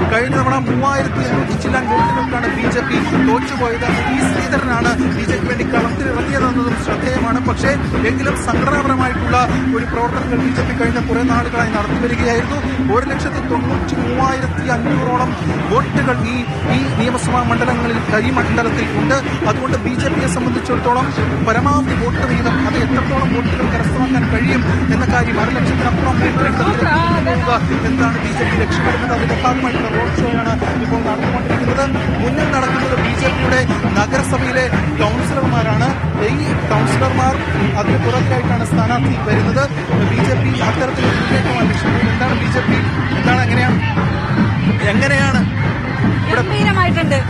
കഴിഞ്ഞ തവണ മൂവായിരത്തി എണ്ണൂറ്റി ചില്ലാൻ വോട്ടുകൾക്കാണ് ബി ജെ പി തോറ്റുപോയത് വി ശ്രീധരനാണ് ബി ജെ പി വേണ്ടി കളത്തിലിറങ്ങിയതെന്നതും ശ്രദ്ധേയമാണ് പക്ഷേ എങ്കിലും സംഘടനാപരമായിട്ടുള്ള ഒരു പ്രവർത്തനങ്ങൾ ബി ജെ പി കഴിഞ്ഞ കുറെ നാളുകളായി നടത്തി വരികയായിരുന്നു ഒരു ലക്ഷത്തി തൊണ്ണൂറ്റി മൂവായിരത്തി അഞ്ഞൂറോളം വോട്ടുകൾ ഈ ഈ നിയമസഭാ മണ്ഡലങ്ങളിൽ ഈ മണ്ഡലത്തിൽ ഉണ്ട് അതുകൊണ്ട് ബി ജെ പിയെ സംബന്ധിച്ചിടത്തോളം പരമാവധി വോട്ട് വീതം അത് എത്രത്തോളം വോട്ടുകൾ കരസ്ഥമാക്കാൻ കഴിയും എന്ന കാര്യം അര ലക്ഷത്തിനപ്പുറം വോട്ടുകൾ പോവുക എന്താണ് ബി ജെ പി ലക്ഷ്യമിടുന്നത് അതിന്റെ ഭാഗമായിട്ടുള്ള റോഡ് ഷോയാണ് ഇപ്പോൾ നടന്നുകൊണ്ടിരിക്കുന്നത് മുന്നിൽ നടക്കുന്നത് ബി ജെ പിയുടെ നഗരസഭയിലെ കൗൺസിലർമാരാണ് ഈ കൗൺസിലർമാർ അതിന് പുറകിലായിട്ടാണ് സ്ഥാനാർത്ഥി വരുന്നത് ബി ജെ പി അത്തരത്തിലൊരു മുന്നേറ്റമാണ് ലക്ഷ്യമിടുന്നത് എന്താണ് ബി ജെ പി എന്താണ് എങ്ങനെയാണ് എങ്ങനെയാണ് ഇവിടെ ഗംഭീരമായിട്ടുണ്ട്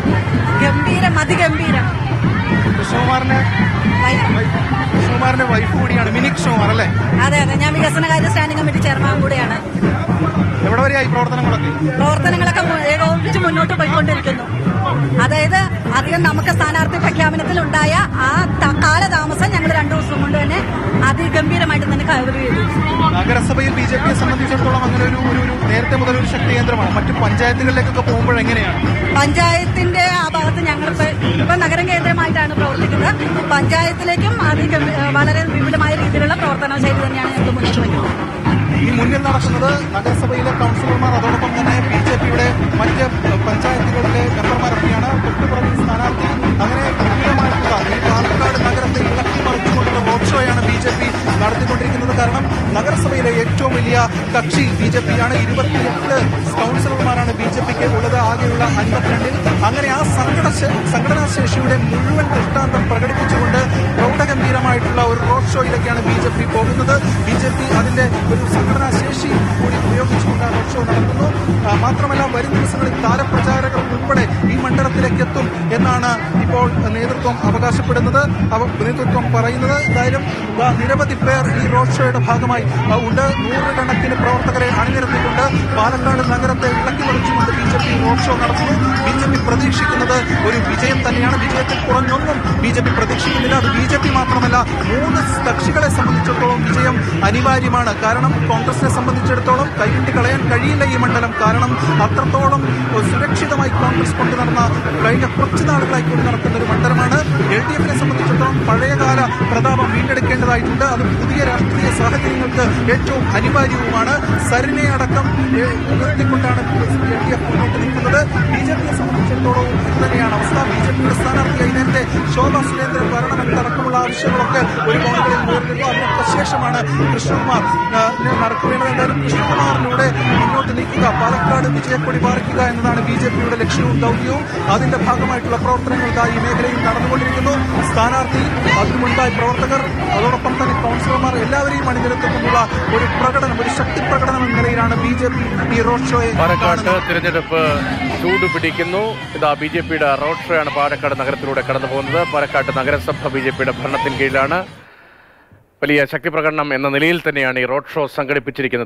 ഗംഭീരം അതിഗംഭീരം കൃഷ്ണകുമാറിന്റെ വൈ- കൃഷ്ണകുമാറിന്റെ വൈഫ് കൂടിയാണ് മിനി കൃഷ്ണകുമാർ അല്ലേ അതെ അതെ ഞാൻ വികസനകാര്യ സ്റ്റാൻഡിംഗ് കമ്മിറ്റി ചെയർമാൻ കൂടെയാണ് എവിടെ വരെയായി പ്രവർത്തനങ്ങളൊക്കെ പ്രവർത്തനങ്ങളൊക്കെ മു- ഏകോപിപ്പിച്ച് മുന്നോട്ട് പോയിക്കൊണ്ടിരിക്കുന്നു അതായത് അധികം നമുക്ക് സ്ഥാനാർത്ഥി പ്രഖ്യാപനത്തിൽ ഉണ്ടായ ആ ത- കാലതാമസം ഞങ്ങൾ രണ്ടു ദിവസം കൊണ്ട് തന്നെ അതിഗംഭീരമായിട്ട് തന്നെ കവർ ചെയ്തു നഗരസഭയിൽ ബി ജെ പിയെ സംബന്ധിച്ചിടത്തോളം അങ്ങനെ ഒരു ഒരു ഒരു നേരത്തെ മുതൽ ഒരു ശക്തി കേന്ദ്രമാണ് മറ്റു പഞ്ചായത്തുകളിലേക്കൊക്കെ പോകുമ്പോൾ എങ്ങനെയാണ് പഞ്ചായത്തിന്റെ ആ ഭാഗത്ത് ഞങ്ങൾ ഇപ്പൊ നഗരം കേന്ദ്രമായിട്ടാണ് പ്രവർത്തിക്കുന്നത് പഞ്ചായത്തിലേക്കും അധികം വളരെ വിപുലമായ രീതിയിലുള്ള പ്രവർത്തന ശൈലി തന്നെയാണ് ഞങ്ങൾ മുന്നോട്ട് വയ്ക്കുന്നത് ഈ മുന്നിൽ നടക്കുന്നത് നഗരസഭയിലെ കൗൺസിലർമാർ അതോടൊപ്പം തന്നെ ബി ജെ പിയുടെ മറ്റ് പഞ്ചായത്തുകളിലെ മെമ്പർമാരൊക്കെയാണ് തൊട്ടുപുറകിൽ സ്ഥാനാർത്ഥി അങ്ങനെ ഗംഭീരമായിട്ടുള്ള ഈ പാലക്കാട് നഗരത്തെ ഇളക്കി മറിച്ചുകൊണ്ടുള്ള റോഡ് ഷോയാണ് ബി ജെ പി നടത്തിക്കൊണ്ടിരിക്കുന്നത് കാരണം നഗരസഭയിലെ ഏറ്റവും വലിയ കക്ഷി ബി ജെ പിയാണ് ഇരുപത്തിയെട്ട് കൗൺസിലർമാരാണ് ബി ജെ പിക്ക് ഉള്ളത് ആകെയുള്ള അൻപത്തിരണ്ടിൽ അങ്ങനെ ആ സംഘടന സംഘടനാശേഷിയുടെ മുഴുവൻ ദൃഷ്ടാന്തം പ്രകടിപ്പിച്ചുകൊണ്ട് പ്രൗഢഗംഭീരമായിട്ടുള്ള ഒരു റോഡ് ഷോയിലേക്കാണ് ബി ജെ പി പോകുന്നത് ബി ജെ പി അതിന്റെ ഒരു സംഘടനാശേഷി കൂടി ഉപയോഗിച്ചുകൊണ്ട് ആ റോഡ് ഷോ നടത്തുന്നു ആ, മാത്രമല്ല വരും ദിവസങ്ങളിൽ താരപ്രചാരകർ ഉൾപ്പെടെ ഈ മണ്ഡലത്തിലേക്ക് എത്തും എന്നാണ് ഇപ്പോൾ നേതൃത്വം അവകാശപ്പെടുന്നത് അവ നേതൃത്വം പറയുന്നത് എന്തായാലും ദാ നിരവധി പേർ ഈ റോഡ് ഷോയുടെ ഭാഗമായി ആ, ഉണ്ട് നൂറുകണക്കിന് പ്രവർത്തകരെ അണിനിരത്തിക്കൊണ്ട് പാലക്കാട് നഗരത്തെ ഇളക്കി മറിച്ചുകൊണ്ട് B J P road show നടത്തുന്നു ബി ജെ പി പ്രതീക്ഷിക്കുന്നത് ഒരു വിജയം തന്നെയാണ് വിജയത്തിൽ കുറഞ്ഞൊന്നും ബി ജെ പി പ്രതീക്ഷിക്കുന്നില്ല അത് ബി ജെ പി മാത്രമല്ല മൂന്ന് കക്ഷികളെ സംബന്ധിച്ചിടത്തോളം വിജയം അനിവാര്യമാണ് കാരണം കോൺഗ്രസിനെ സംബന്ധിച്ചിടത്തോളം കൈവിട്ട് കളയാൻ കഴിയില്ല ഈ മണ്ഡലം കാരണം അത്രത്തോളം സുരക്ഷിതമായി കോൺഗ്രസ് കൊണ്ടു നടന്ന കഴിഞ്ഞ കുറച്ച് നാളുകളായി കൊണ്ട് നടക്കുന്ന ഒരു മണ്ഡലമാണ് എൽ ഡി എഫിനെ സംബന്ധിച്ചിടത്തോളം പഴയകാല പ്രതാപം വീണ്ടെടുക്കേണ്ടതായിട്ടുണ്ട് അത് പുതിയ രാഷ്ട്രീയ സാഹചര്യങ്ങൾക്ക് ഏറ്റവും അനിവാര്യവുമാണ് സരിനെ അടക്കം ഏ, ഉയർത്തിക്കൊണ്ടാണ് എൽ ഡി എഫ് മുന്നോട്ട് നിൽക്കുന്നത് ബി ജെ പിയെ സംബന്ധിച്ചിടത്തോളം ഇത് തന്നെയാണ് അവസ്ഥ ബി ജെ പിയുടെ സ്ഥാനാർത്ഥിയായി നേരത്തെ ശോഭാ സുരേന്ദ്രൻ വരണമെന്നടക്കമുള്ള ആവശ്യങ്ങളൊക്കെ ഒരു കോണുകളിൽ ഉയർന്നിരുന്നു അതിനൊക്കെ ശേഷമാണ് കൃഷ്ണകുമാർ ആ, നടക്കുകയാണ് എന്തായാലും കൃഷ്ണകുമാറിലൂടെ മുന്നോട്ട് നീക്കുക പാലക്കാട് വിജയക്കൊടി പാറിക്കുക എന്നതാണ് ബി ജെ പിയുടെ ലക്ഷ്യവും ദൗത്യവും അതിന്റെ ഭാഗമായിട്ടുള്ള പ്രവർത്തനങ്ങൾക്കായി ഈ മേഖലയിൽ നടന്നുകൊണ്ടിരിക്കുന്നു സ്ഥാനാർത്ഥി അതിനു മുൻപായി പ്രവർത്തകർ അതോടൊപ്പം തന്നെ കൗൺസിലർമാർ എല്ലാവരെയും അണിനിരത്തുകൊണ്ടുള്ള ഒരു പ്രകടനം ഒരു ശക്തി പ്രകടനം എന്ന നിലയിലാണ് ബി ജെ പി ഈ റോഡ് ഷോയെ പാലക്കാട്ട് കാണുന്നത്. തിരഞ്ഞെടുപ്പ് ചൂട് പിടിക്കുന്നു ഇതാ ബി ജെ പിയുടെ റോഡ് ഷോ ആണ് പാലക്കാട് നഗരത്തിലൂടെ കടന്നു പോകുന്നത് പാലക്കാട് നഗരസഭ ബി ജെ പിയുടെ ഭരണത്തിന് കീഴിലാണ് വലിയ ശക്തി പ്രകടനം എന്ന നിലയിൽ തന്നെയാണ് ഈ റോഡ് ഷോ സംഘടിപ്പിച്ചിരിക്കുന്നത്